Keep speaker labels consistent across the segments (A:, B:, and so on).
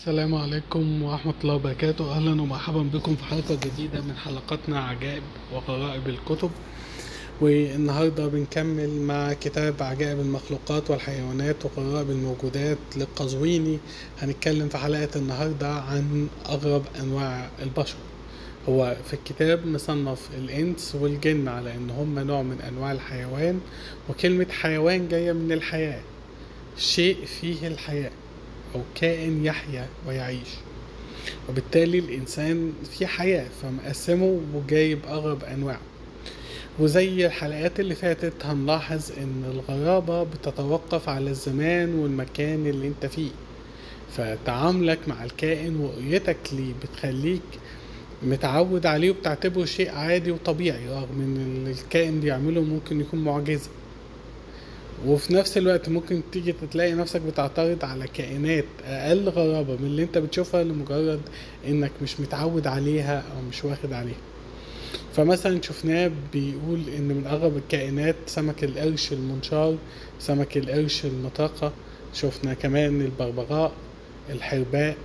A: السلام عليكم ورحمة الله وبركاته أهلا ومرحبا بكم في حلقة جديدة من حلقاتنا عجائب وغرائب الكتب والنهاردة بنكمل مع كتاب عجائب المخلوقات والحيوانات وغرائب الموجودات للقزويني هنتكلم في حلقة النهاردة عن أغرب أنواع البشر هو في الكتاب مصنف الإنس والجن على إن هم نوع من أنواع الحيوان وكلمة حيوان جاية من الحياة شيء فيه الحياة أو كائن يحيا ويعيش وبالتالي الإنسان فيه حياة فمقسمه وجايب أغرب أنواعه وزي الحلقات اللي فاتت هنلاحظ إن الغرابة بتتوقف على الزمان والمكان اللي انت فيه فتعاملك مع الكائن ورؤيتك ليه بتخليك متعود عليه وبتعتبره شيء عادي وطبيعي رغم ان الكائن بيعمله ممكن يكون معجزة وفي نفس الوقت ممكن تيجي تلاقي نفسك بتعترض على كائنات اقل غرابة من اللي انت بتشوفها لمجرد انك مش متعود عليها او مش واخد عليها فمثلا شفناه بيقول ان من اغرب الكائنات سمك القرش المنشار سمك القرش المطاقة شفنا كمان البغبغاء الحرباء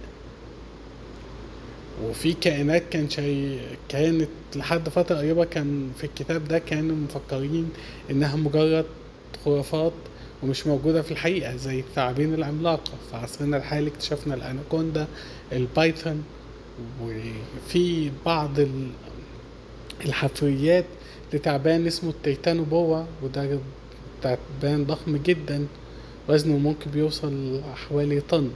A: وفي كائنات كان شيء كانت لحد فترة قريبة كان في الكتاب ده كانوا مفكرين انها مجرد خرافات ومش موجودة في الحقيقة زي الثعابين العملاقة في عصرنا الحالي اكتشفنا الأناكوندا البايثون وفي بعض ال- الحفريات لتعبان اسمه التيتانو بوا وده تعبان ضخم جدا وزنه ممكن بيوصل حوالي طن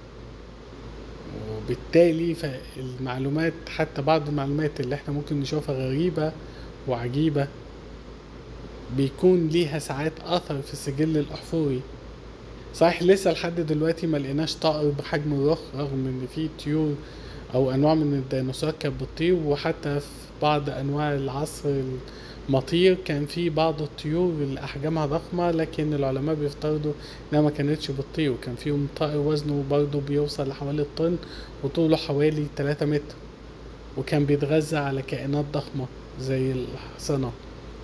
A: وبالتالي فالمعلومات حتى بعض المعلومات اللي احنا ممكن نشوفها غريبة وعجيبة بيكون ليها ساعات اثر في السجل الاحفوري صحيح لسه لحد دلوقتي ما لقيناش طائر بحجم الرخ رغم ان في طيور او انواع من الديناصورات كانت بتطير وحتى في بعض انواع العصر المطير كان في بعض الطيور اللي احجامها ضخمه لكن العلماء بيفترضوا انها ما كانتش بتطير وكان فيهم طائر وزنه برضه بيوصل لحوالي الطن وطوله حوالي 3 متر وكان بيتغذى على كائنات ضخمه زي الحصنه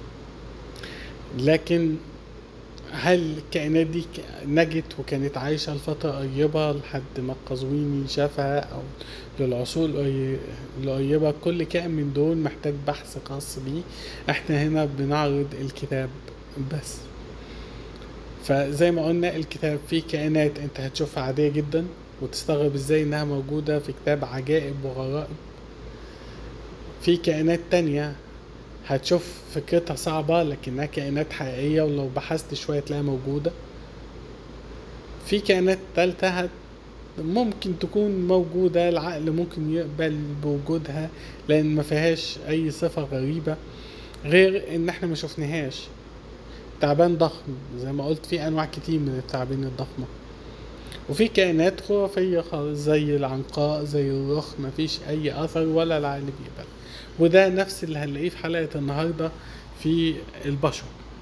A: لكن هل الكائنات دي ك- نجت وكانت عايشة لفترة قريبة لحد ما القزويني شافها أو للعصور القري- القريبة كل كائن من دول محتاج بحث خاص بيه احنا هنا بنعرض الكتاب بس فزي ما قلنا الكتاب فيه كائنات انت هتشوفها عادية جدا وتستغرب ازاي انها موجودة في كتاب عجائب وغرائب في كائنات تانية هتشوف فكرتها صعبة لكنها كائنات حقيقية ولو بحثت شوية تلاقيها موجودة في كائنات تالتة هت ممكن تكون موجودة العقل ممكن يقبل بوجودها لأن ما فيهاش أي صفة غريبة غير إن احنا ما شفناهاش تعبان ضخم زي ما قلت في أنواع كتير من التعابين الضخمة وفي كائنات خرافية خالص زي العنقاء زي الرخ مفيش أي أثر ولا العقل بيقبل وده نفس اللي هنلاقيه في حلقة النهاردة في البشر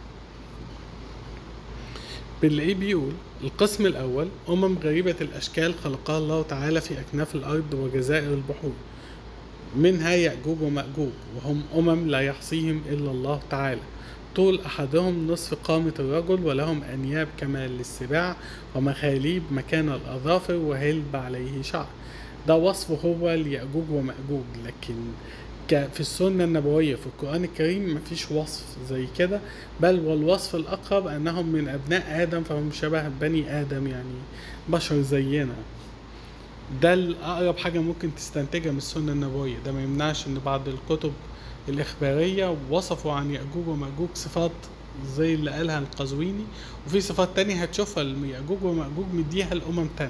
A: بنلاقيه بيقول القسم الأول أمم غريبة الأشكال خلقها الله تعالى في أكناف الأرض وجزائر البحور منها يأجوج ومأجوج وهم أمم لا يحصيهم إلا الله تعالى طول أحدهم نصف قامة الرجل ولهم أنياب كما للسباع ومخاليب مكان الأظافر وهلب عليه شعر ده وصفه هو ليأجوج ومأجوج لكن ك- في السنة النبوية في القرآن الكريم مفيش وصف زي كده بل والوصف الأقرب أنهم من أبناء آدم فهم شبه بني آدم يعني بشر زينا ده الأقرب حاجة ممكن تستنتجها من السنة النبوية ده ما يمنعش إن بعض الكتب الإخبارية وصفوا عن يأجوج ومأجوج صفات زي اللي قالها القزويني وفي صفات تانية هتشوفها يأجوج ومأجوج مديها الأمم تانية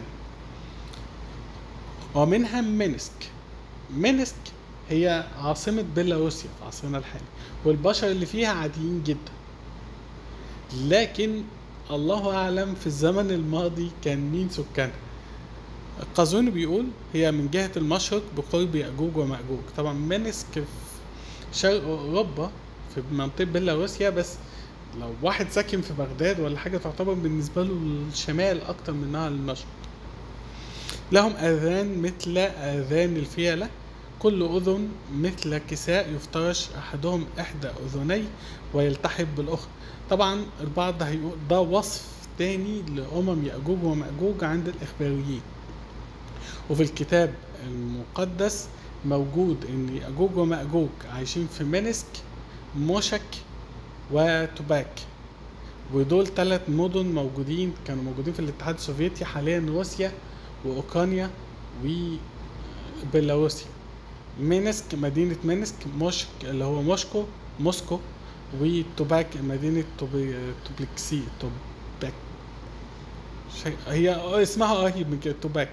A: ومنها منسك منسك هي عاصمة بيلاروسيا في عصرنا الحالي والبشر اللي فيها عاديين جدا لكن الله أعلم في الزمن الماضي كان مين سكانها القازوني بيقول هي من جهة المشرق بقرب يأجوج ومأجوج طبعا منسك في شرق أوروبا في منطقة بيلاروسيا بس لو واحد ساكن في بغداد ولا حاجة تعتبر بالنسبة له الشمال أكتر منها المشرق لهم آذان مثل آذان الفيلة كل أذن مثل كساء يفترش أحدهم إحدى أذنيه ويلتحف بالأخرى طبعا البعض هيقول ده وصف تاني لأمم يأجوج ومأجوج عند الإخباريين وفي الكتاب المقدس موجود ان ياجوج وماجوج عايشين في منسك موشك وتوباك ودول ثلاث مدن موجودين كانوا موجودين في الاتحاد السوفيتي حاليا روسيا واوكرانيا وبيلاروسيا مينسك مدينة مينسك موشك اللي هو موسكو موسكو وتوباك مدينة توبي توبلكسي توباك شيء هي اسمها قريب من كده توباك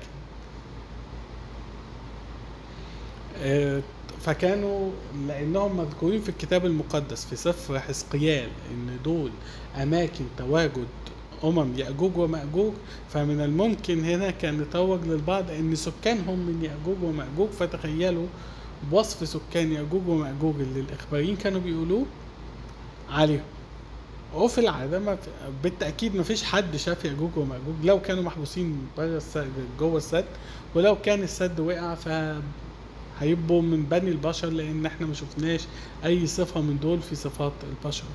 A: آه، فكانوا لانهم مذكورين في الكتاب المقدس في سفر حزقيال ان دول اماكن تواجد امم ياجوج وماجوج فمن الممكن هنا كان يتوج للبعض ان سكانهم من ياجوج وماجوج فتخيلوا وصف سكان ياجوج وماجوج اللي الاخباريين كانوا بيقولوه عليهم وفي العاده ما في بالتاكيد ما فيش حد شاف ياجوج وماجوج لو كانوا محبوسين بره السد جوه السد ولو كان السد وقع ف هيبقوا من بني البشر لان احنا ما شفناش اي صفه من دول في صفات البشر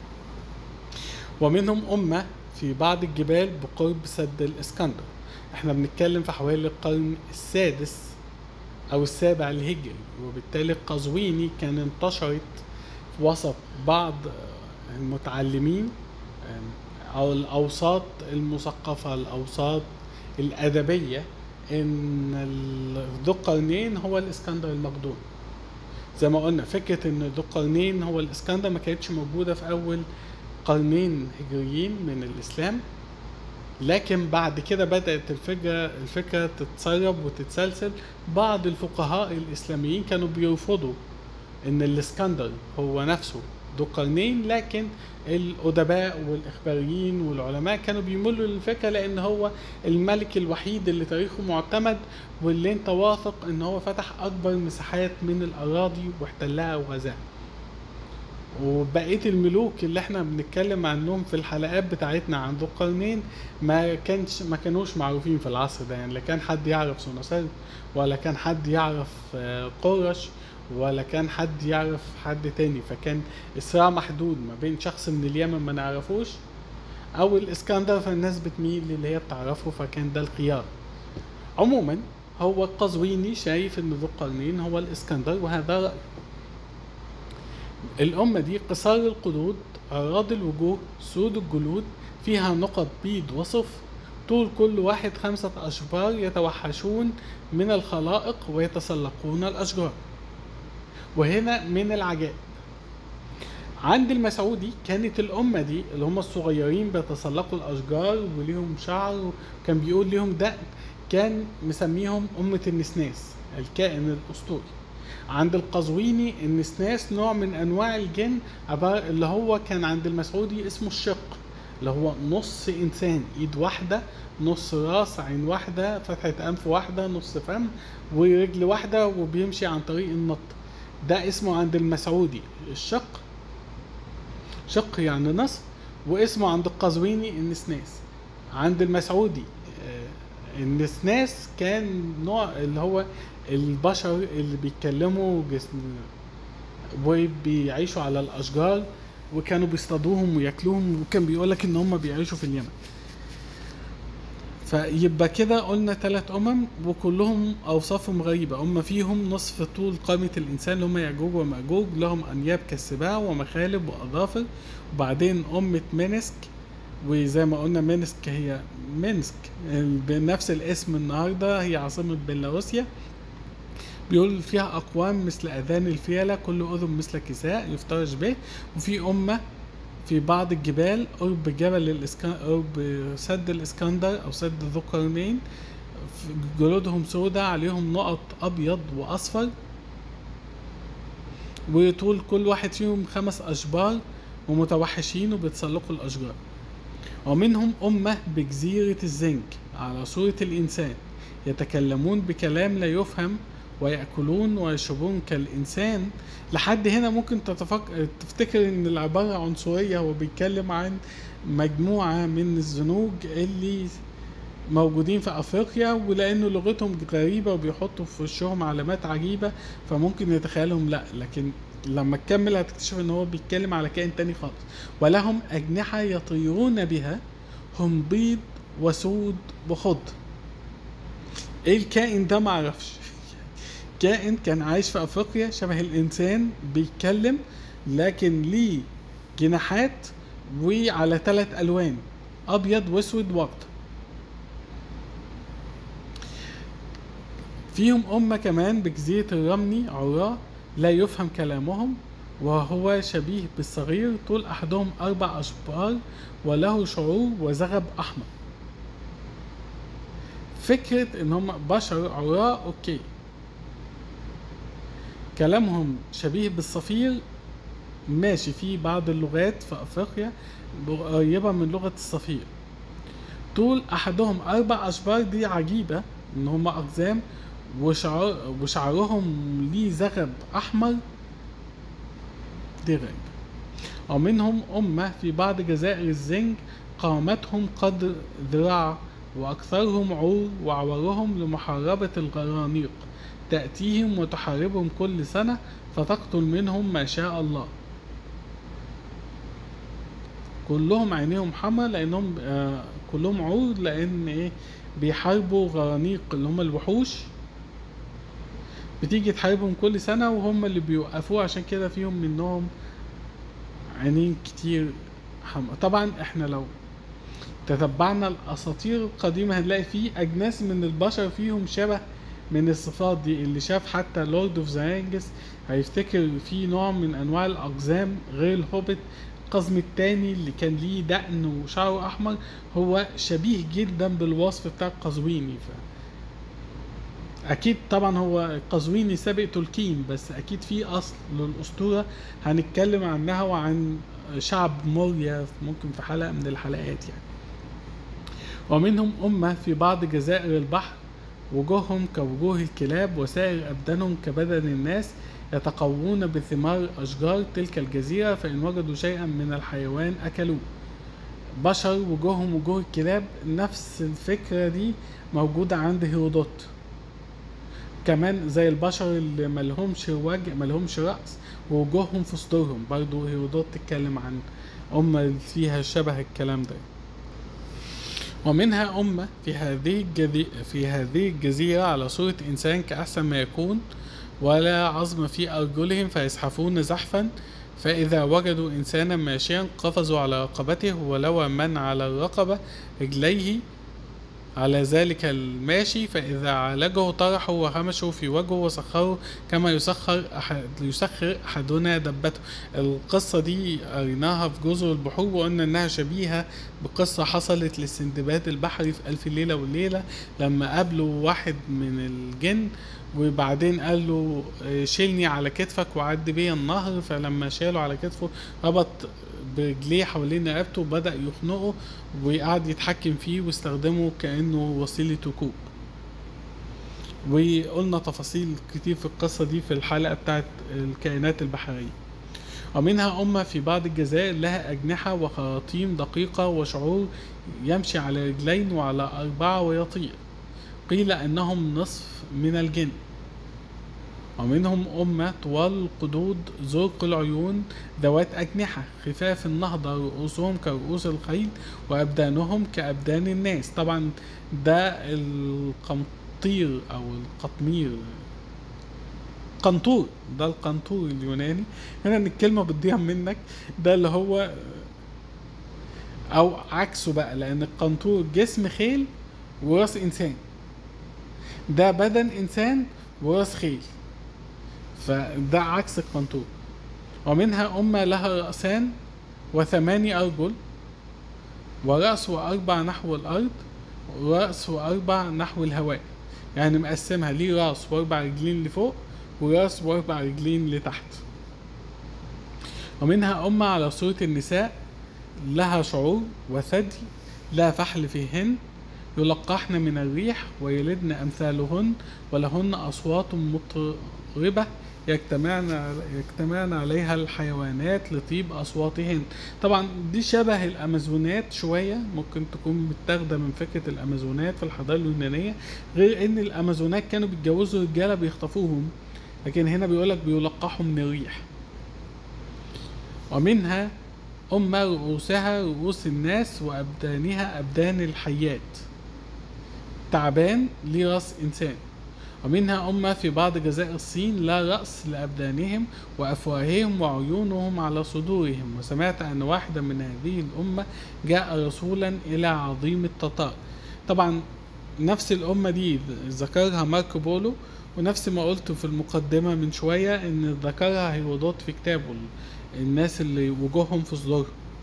A: ومنهم امه في بعض الجبال بقرب سد الاسكندر احنا بنتكلم في حوالي القرن السادس او السابع الهجري وبالتالي القزويني كان انتشرت في وسط بعض المتعلمين او الاوساط المثقفه الاوساط الادبيه ان ذو القرنين هو الاسكندر المقدوني زي ما قلنا فكره ان ذو القرنين هو الاسكندر ما كانتش موجوده في اول قرنين هجريين من الاسلام لكن بعد كده بدات الفكره الفكره تتسرب وتتسلسل بعض الفقهاء الاسلاميين كانوا بيرفضوا ان الاسكندر هو نفسه ذو قرنين لكن الادباء والاخباريين والعلماء كانوا بيملوا للفكره لان هو الملك الوحيد اللي تاريخه معتمد واللي انت واثق ان هو فتح اكبر مساحات من الاراضي واحتلها وغزاها وبقيه الملوك اللي احنا بنتكلم عنهم في الحلقات بتاعتنا عن ذو القرنين ما كانش ما كانوش معروفين في العصر ده يعني لا كان حد يعرف سنوسرت ولا كان حد يعرف آه، قرش ولا كان حد يعرف حد تاني فكان الصراع محدود ما بين شخص من اليمن ما نعرفوش او الاسكندر فالناس بتميل للي هي بتعرفه فكان ده الخيار عموما هو القزويني شايف ان ذو القرنين هو الاسكندر وهذا رأي الأمة دي قصار القدود أراضي الوجوه سود الجلود فيها نقط بيض وصف طول كل واحد خمسة أشبار يتوحشون من الخلائق ويتسلقون الأشجار وهنا من العجائب عند المسعودي كانت الأمة دي اللي هم الصغيرين بيتسلقوا الأشجار وليهم شعر وكان بيقول ليهم دقن كان مسميهم أمة النسناس الكائن الأسطوري عند القزويني النسناس نوع من أنواع الجن عبارة اللي هو كان عند المسعودي اسمه الشق اللي هو نص إنسان إيد واحدة نص راس عين واحدة فتحة أنف واحدة نص فم ورجل واحدة وبيمشي عن طريق النط ده اسمه عند المسعودي الشق شق يعني نصف واسمه عند القزويني النسناس عند المسعودي آه، النسناس كان نوع اللي هو البشر اللي بيتكلموا جسم وبيعيشوا على الاشجار وكانوا بيصطادوهم وياكلوهم وكان بيقولك ان هم بيعيشوا في اليمن فيبقى كده قلنا ثلاث امم وكلهم اوصافهم غريبه هم فيهم نصف طول قامه الانسان اللي هم ياجوج وماجوج لهم انياب كالسباع ومخالب واظافر وبعدين امه منسك وزي ما قلنا مينسك هي مينسك بنفس الاسم النهارده هي عاصمه بيلاروسيا بيقول فيها أقوام مثل أذان الفيلة كل أذن مثل كساء يفترش به وفي أمة في بعض الجبال قرب جبل الإسكن... قرب سد الإسكندر أو سد ذو قرنين جلودهم سوداء عليهم نقط أبيض وأصفر وطول كل واحد فيهم خمس أشبار ومتوحشين وبيتسلقوا الأشجار ومنهم أمة بجزيرة الزنك على صورة الإنسان يتكلمون بكلام لا يفهم ويأكلون ويشربون كالإنسان لحد هنا ممكن تتفكر تفتكر إن العبارة عنصرية هو بيتكلم عن مجموعة من الزنوج اللي موجودين في افريقيا ولانه لغتهم غريبه وبيحطوا في وشهم علامات عجيبه فممكن يتخيلهم لا لكن لما تكمل هتكتشف ان هو بيتكلم على كائن تاني خالص ولهم اجنحه يطيرون بها هم بيض وسود وخضر ايه الكائن ده معرفش كائن كان عايش في افريقيا شبه الانسان بيتكلم لكن ليه جناحات وعلى ثلاث الوان ابيض واسود واخضر فيهم أمة كمان بجزيرة الرمني عراة لا يفهم كلامهم وهو شبيه بالصغير طول أحدهم أربع أشبار وله شعور وزغب أحمر فكرة إن هم بشر عراة أوكي كلامهم شبيه بالصفير ماشي في بعض اللغات في أفريقيا قريبة من لغة الصفير طول أحدهم أربع أشبار دي عجيبة إن هم أقزام وشعر وشعرهم ليه زغب أحمر دي غريبة ومنهم أمة في بعض جزائر الزنج قامتهم قدر ذراع وأكثرهم عور وعورهم لمحاربة الغرانيق تأتيهم وتحاربهم كل سنة فتقتل منهم ما شاء الله كلهم عينيهم حمى لأنهم آه كلهم عور لأن إيه بيحاربوا غرانيق اللي هم الوحوش بتيجي تحاربهم كل سنة وهم اللي بيوقفوه عشان كده فيهم منهم عينين كتير حمى طبعا احنا لو تتبعنا الاساطير القديمة هنلاقي فيه اجناس من البشر فيهم شبه من الصفات دي اللي شاف حتى لورد اوف ذا رينجز هيفتكر في نوع من انواع الاقزام غير الهوبت القزم التاني اللي كان ليه دقن وشعره احمر هو شبيه جدا بالوصف بتاع القزويني ف... اكيد طبعا هو قزويني سابق تولكين بس اكيد في اصل للاسطوره هنتكلم عنها وعن شعب موريا ممكن في حلقه من الحلقات يعني ومنهم امه في بعض جزائر البحر وجوههم كوجوه الكلاب وسائر ابدانهم كبدن الناس يتقوون بثمار اشجار تلك الجزيره فان وجدوا شيئا من الحيوان اكلوه بشر وجوههم وجوه الكلاب نفس الفكره دي موجوده عند هيرودوت كمان زي البشر اللي ملهمش وجه ملهمش رأس ووجوههم في صدورهم برضو هيرودوت تتكلم عن أمة فيها شبه الكلام ده ومنها أمة في هذه الجزي... في هذه الجزيرة على صورة إنسان كأحسن ما يكون ولا عظم في أرجلهم فيزحفون زحفا فإذا وجدوا إنسانا ماشيا قفزوا على رقبته ولو من على الرقبة رجليه على ذلك الماشي فإذا عالجه طرحوا وهمشوا في وجهه وسخروا كما يسخر أحد يسخر أحدنا دبته القصة دي قريناها في جزر البحور وقلنا إنها شبيهة بقصة حصلت للسندباد البحري في ألف ليلة وليلة لما قابلوا واحد من الجن وبعدين قال له شيلني على كتفك وعد بيا النهر فلما شاله على كتفه ربط برجليه حوالين رقبته وبدأ يخنقه وقعد يتحكم فيه واستخدمه كأنه وسيلة ركوب وقلنا تفاصيل كتير في القصة دي في الحلقة بتاعت الكائنات البحرية ومنها أمة في بعض الجزائر لها أجنحة وخراطيم دقيقة وشعور يمشي على رجلين وعلى أربعة ويطير قيل أنهم نصف من الجن ومنهم أمة طوال القدود زرق العيون ذوات أجنحة خفاف النهضة رؤوسهم كرؤوس الخيل وأبدانهم كأبدان الناس طبعا ده القمطير أو القطمير قنطور ده القنطور اليوناني هنا ان الكلمة بتضيع منك ده اللي هو او عكسه بقى لان القنطور جسم خيل وراس انسان ده بدن انسان وراس خيل فده عكس القنطور ومنها أمة لها رأسان وثماني أرجل ورأس وأربع نحو الأرض ورأس وأربع نحو الهواء يعني مقسمها ليه راس وأربع رجلين لفوق وراس وأربع رجلين لتحت ومنها أمة على صورة النساء لها شعور وثدي لا فحل فيهن يلقحن من الريح ويلدن أمثالهن ولهن أصوات مطربة يجتمعن يجتمعن عليها الحيوانات لطيب اصواتهن طبعا دي شبه الامازونات شويه ممكن تكون متاخده من فكره الامازونات في الحضاره اليونانيه غير ان الامازونات كانوا بيتجوزوا رجاله بيخطفوهم لكن هنا بيقولك بيلقحوا من الريح ومنها أمة رؤوسها رؤوس الناس وأبدانها أبدان الحيات تعبان ليه راس إنسان ومنها أمة في بعض جزائر الصين لا رأس لأبدانهم وأفواههم وعيونهم على صدورهم وسمعت أن واحدا من هذه الأمة جاء رسولا إلى عظيم التتار طبعا نفس الأمة دي ذكرها ماركو بولو ونفس ما قلت في المقدمة من شوية إن ذكرها هيرودوت في كتابه الناس اللي وجوههم في صدورهم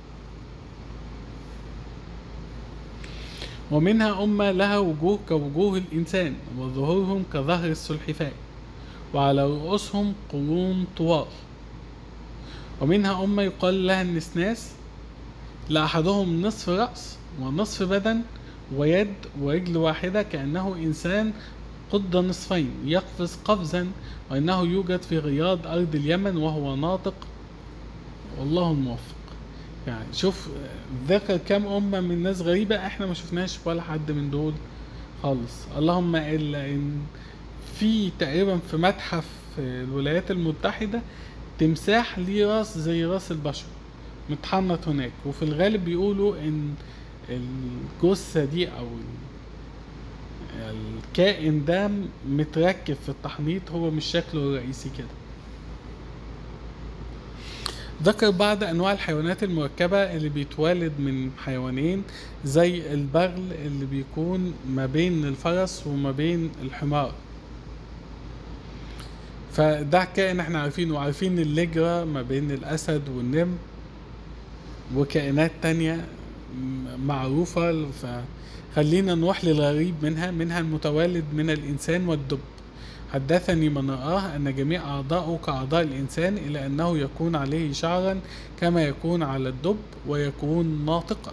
A: ومنها أمة لها وجوه كوجوه الإنسان وظهورهم كظهر السلحفاة وعلى رؤوسهم قرون طوال ومنها أمة يقال لها النسناس لأحدهم نصف رأس ونصف بدن ويد ورجل واحدة كأنه إنسان قد نصفين يقفز قفزا وإنه يوجد في رياض أرض اليمن وهو ناطق والله الموفق يعني شوف ذكر كم أمة من ناس غريبة احنا ما شفناش ولا حد من دول خالص اللهم إلا إن في تقريبا في متحف الولايات المتحدة تمساح ليه راس زي راس البشر متحنط هناك وفي الغالب بيقولوا ان الجثة دي او الكائن ده متركب في التحنيط هو مش شكله الرئيسي كده ذكر بعض انواع الحيوانات المركبة اللي بيتولد من حيوانين زي البغل اللي بيكون ما بين الفرس وما بين الحمار فده كائن احنا عارفينه وعارفين اللجرة ما بين الاسد والنمر وكائنات تانية معروفة فخلينا نروح للغريب منها منها المتولد من الإنسان والدب حدثني من رآه أن جميع أعضاؤه كأعضاء الإنسان إلى أنه يكون عليه شعرا كما يكون على الدب ويكون ناطقا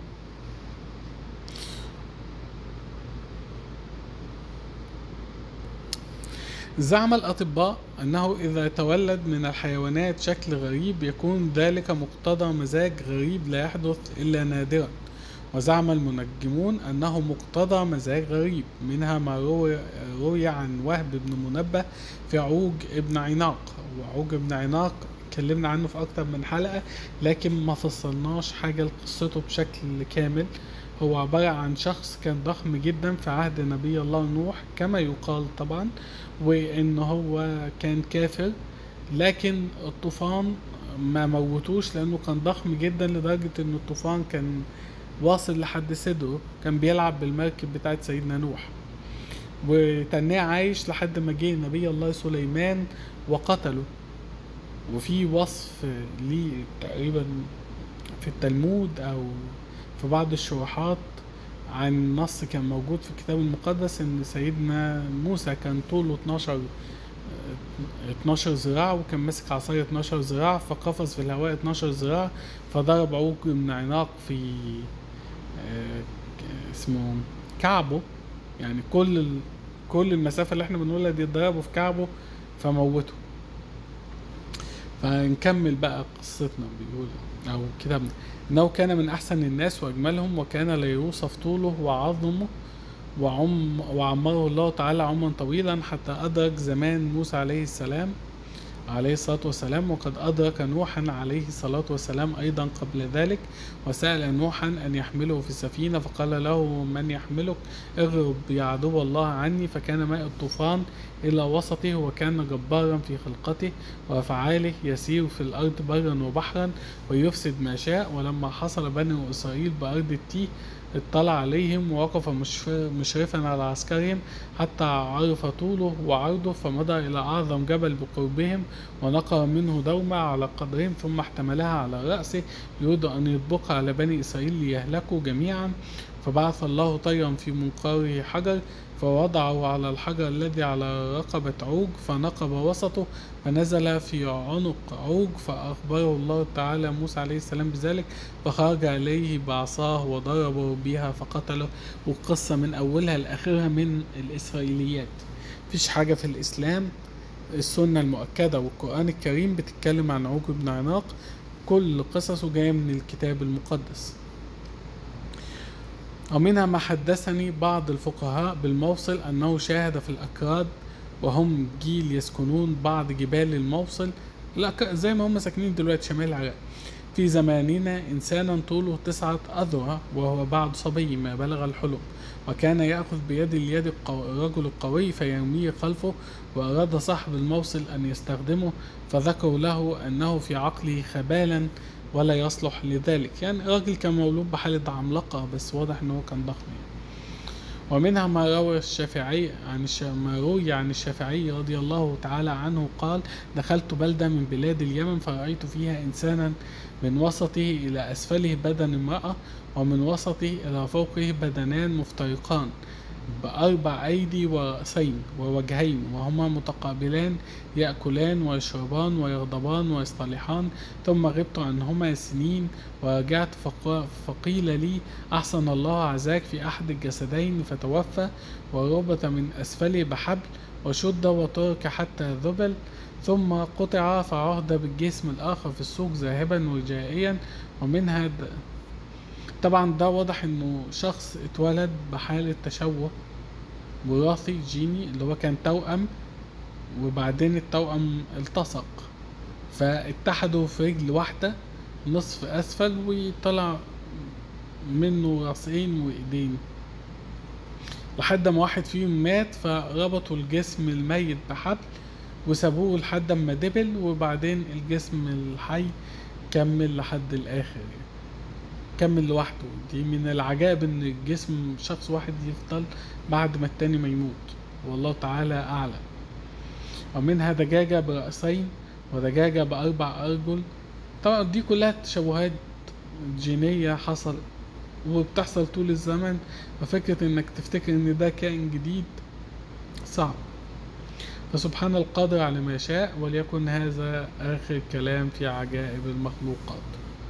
A: زعم الأطباء أنه إذا تولد من الحيوانات شكل غريب يكون ذلك مقتضى مزاج غريب لا يحدث إلا نادرا وزعم المنجمون أنه مقتضى مزاج غريب منها ما روي, روي عن وهب بن منبه في عوج ابن عناق وعوج ابن عناق اتكلمنا عنه في أكتر من حلقة لكن ما فصلناش حاجة لقصته بشكل كامل هو عبارة عن شخص كان ضخم جدا في عهد نبي الله نوح كما يقال طبعا وان هو كان كافر لكن الطوفان ما موتوش لانه كان ضخم جدا لدرجة ان الطوفان كان واصل لحد صدره كان بيلعب بالمركب بتاعت سيدنا نوح وتناه عايش لحد ما جه نبي الله سليمان وقتله وفي وصف ليه تقريبا في التلمود او في بعض الشروحات عن نص كان موجود في الكتاب المقدس ان سيدنا موسى كان طوله 12 12 ذراع وكان ماسك عصاية 12 ذراع فقفز في الهواء 12 ذراع فضرب عوج من عناق في اسمه كعبه يعني كل ال... كل المسافة اللي احنا بنقولها دي ضربه في كعبه فموته فنكمل بقى قصتنا بيقول او كتابنا انه كان من احسن الناس واجملهم وكان لا يوصف طوله وعظمه وعم وعمره الله تعالى عمرا طويلا حتى ادرك زمان موسى عليه السلام عليه الصلاة والسلام وقد أدرك نوحا عليه الصلاة والسلام أيضا قبل ذلك وسأل نوحا أن يحمله في السفينة فقال له من يحملك اغرب يا عدو الله عني فكان ماء الطوفان إلى وسطه وكان جبارا في خلقته وأفعاله يسير في الأرض برا وبحرا ويفسد ما شاء ولما حصل بني إسرائيل بأرض التيه اطلع عليهم ووقف مشرفا على عسكرهم حتى عرف طوله وعرضه فمضى إلى أعظم جبل بقربهم ونقر منه دومة على قدرهم ثم احتملها على رأسه يريد أن يطبقها على بني إسرائيل ليهلكوا جميعا فبعث الله طيرا في منقاره حجر فوضعه على الحجر الذي على رقبة عوج فنقب وسطه فنزل في عنق عوج فأخبره الله تعالى موسى عليه السلام بذلك فخرج عليه بعصاه وضربه بها فقتله والقصة من أولها لآخرها من الإسرائيليات مفيش حاجة في الإسلام السنة المؤكدة والقرآن الكريم بتتكلم عن عوج بن عناق كل قصصه جاية من الكتاب المقدس ومنها ما حدثني بعض الفقهاء بالموصل أنه شاهد في الأكراد وهم جيل يسكنون بعض جبال الموصل لا زي ما هم ساكنين دلوقتي شمال العراق في زماننا إنسانا طوله تسعة أذرع وهو بعد صبي ما بلغ الحلم وكان يأخذ بيد اليد القو... الرجل القوي فيرميه خلفه وأراد صاحب الموصل أن يستخدمه فذكروا له أنه في عقله خبالا ولا يصلح لذلك يعني الراجل كان مولود بحالة عملاقة بس واضح أنه كان ضخم يعني. ومنها ما روى الشافعي عن الش... ما روي عن الشافعي رضي الله تعالى عنه قال دخلت بلدة من بلاد اليمن فرأيت فيها إنسانا من وسطه إلى أسفله بدن امرأة ومن وسطه إلى فوقه بدنان مفترقان بأربع أيدي ورأسين ووجهين وهما متقابلان يأكلان ويشربان ويغضبان ويصطلحان ثم غبت عنهما سنين ورجعت فق- فقيل لي أحسن الله عزاك في أحد الجسدين فتوفى وربط من أسفله بحبل وشد وترك حتى ذبل ثم قطع فعهد بالجسم الآخر في السوق ذاهبا وجائيا ومنها د... طبعا ده واضح انه شخص اتولد بحالة تشوه وراثي جيني اللي هو كان توأم وبعدين التوأم التصق فاتحدوا في رجل واحدة نصف أسفل وطلع منه راسين وإيدين لحد ما واحد فيهم مات فربطوا الجسم الميت بحبل وسابوه لحد ما دبل وبعدين الجسم الحي كمل لحد الآخر يعني. كمل لوحده دي من العجائب ان جسم شخص واحد يفضل بعد ما التاني ما يموت والله تعالى اعلم ومنها دجاجة برأسين ودجاجة بأربع أرجل طبعا دي كلها تشوهات جينية حصل وبتحصل طول الزمن وفكرة انك تفتكر ان ده كائن جديد صعب فسبحان القادر على ما يشاء وليكن هذا آخر كلام في عجائب المخلوقات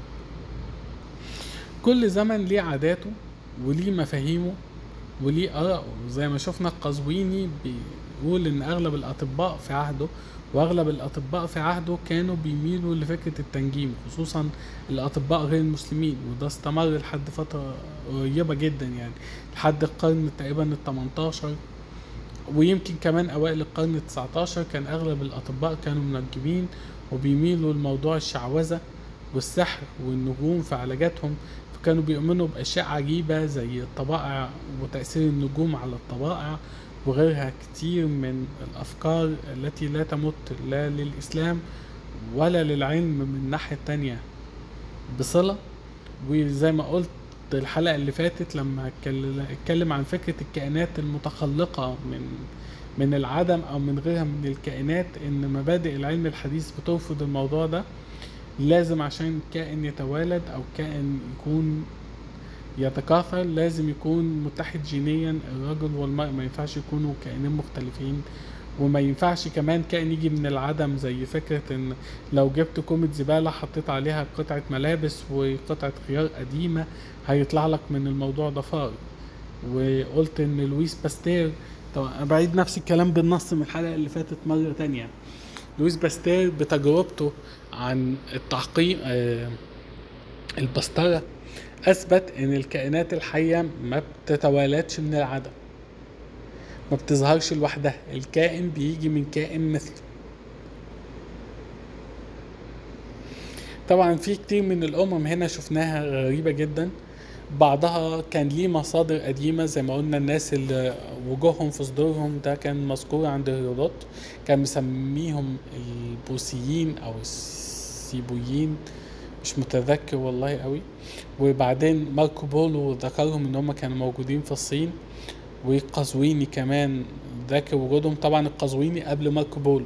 A: كل زمن ليه عاداته وليه مفاهيمه وليه آراءه زي ما شفنا القزويني بيقول إن أغلب الأطباء في عهده وأغلب الأطباء في عهده كانوا بيميلوا لفكرة التنجيم خصوصا الأطباء غير المسلمين وده استمر لحد فترة قريبة جدا يعني لحد القرن تقريبا ال 18 ويمكن كمان أوائل القرن ال 19 كان أغلب الأطباء كانوا منجمين وبيميلوا لموضوع الشعوذة والسحر والنجوم في علاجاتهم فكانوا بيؤمنوا بأشياء عجيبة زي الطبائع وتأثير النجوم على الطبائع وغيرها كتير من الأفكار التي لا تمت لا للإسلام ولا للعلم من الناحية التانية بصلة وزي ما قلت الحلقة اللي فاتت لما اتكلم عن فكرة الكائنات المتخلقة من من العدم أو من غيرها من الكائنات إن مبادئ العلم الحديث بترفض الموضوع ده لازم عشان كائن يتوالد او كائن يكون يتكاثر لازم يكون متحد جينيا الرجل والمرأة ما ينفعش يكونوا كائنين مختلفين وما ينفعش كمان كائن يجي من العدم زي فكرة ان لو جبت كومة زبالة حطيت عليها قطعة ملابس وقطعة خيار قديمة هيطلع لك من الموضوع ده فار وقلت ان لويس باستير طبعا انا بعيد نفس الكلام بالنص من الحلقة اللي فاتت مرة تانية لويس باستير بتجربته عن التحقيق آه البسطرة أثبت إن الكائنات الحية ما بتتوالدش من العدم ما بتظهرش لوحدها الكائن بيجي من كائن مثله طبعا في كتير من الأمم هنا شفناها غريبة جدا بعضها كان ليه مصادر قديمة زي ما قلنا الناس اللي وجوههم في صدورهم ده كان مذكور عند هيرودوت كان مسميهم البوسيين أو السيبويين مش متذكر والله قوي وبعدين ماركو بولو ذكرهم ان هم كانوا موجودين في الصين وقزويني كمان ذاكر وجودهم طبعا القزويني قبل ماركو بولو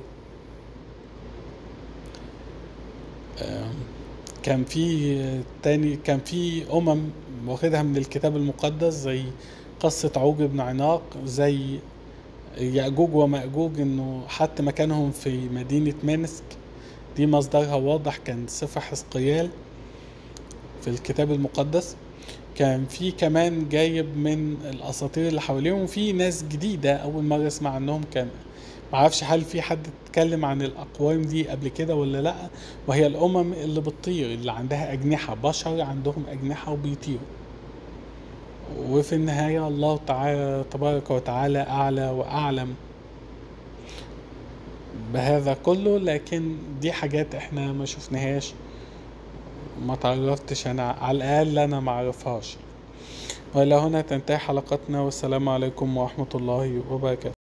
A: كان في تاني كان في امم واخدها من الكتاب المقدس زي قصة عوج بن عناق زي يأجوج ومأجوج انه حتى مكانهم في مدينة مينسك دي مصدرها واضح كان سفر حزقيال في الكتاب المقدس كان في كمان جايب من الاساطير اللي حواليهم وفي ناس جديدة اول مرة اسمع عنهم كان معرفش هل في حد اتكلم عن الاقوام دي قبل كده ولا لا وهي الامم اللي بتطير اللي عندها اجنحة بشر عندهم اجنحة وبيطيروا وفي النهاية الله تعالى تبارك وتعالى اعلى واعلم بهذا كله لكن دي حاجات احنا ما شفناهاش ما تعرفتش انا على الاقل انا ما اعرفهاش والى هنا تنتهي حلقتنا والسلام عليكم ورحمة الله وبركاته